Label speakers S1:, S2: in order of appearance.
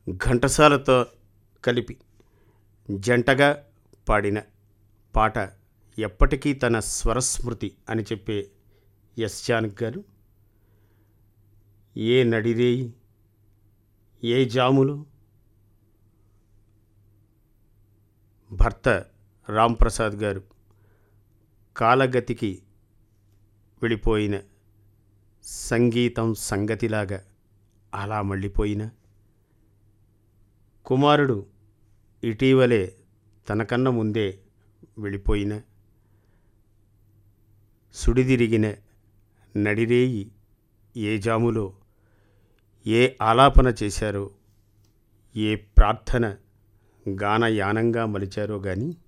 S1: ఘంటసాలతో కలిపి జంటగా పాడిన పాట ఎప్పటికీ తన స్వరస్మృతి అని చెప్పే ఎస్ జానక్ గారు ఏ నడిరేయి ఏ జాములు భర్త రాంప్రసాద్ గారు కాలగతికి వెళ్ళిపోయిన సంగీతం సంగతిలాగా అలా మళ్ళీపోయిన కుమారుడు ఇటీవలే తనకన్నా ముందే వెళ్ళిపోయిన సుడిదిరిగిన నడిరేయి ఏ జాములో ఏ ఆలాపన చేశారో ఏ ప్రార్థన గానయానంగా మలిచారో కానీ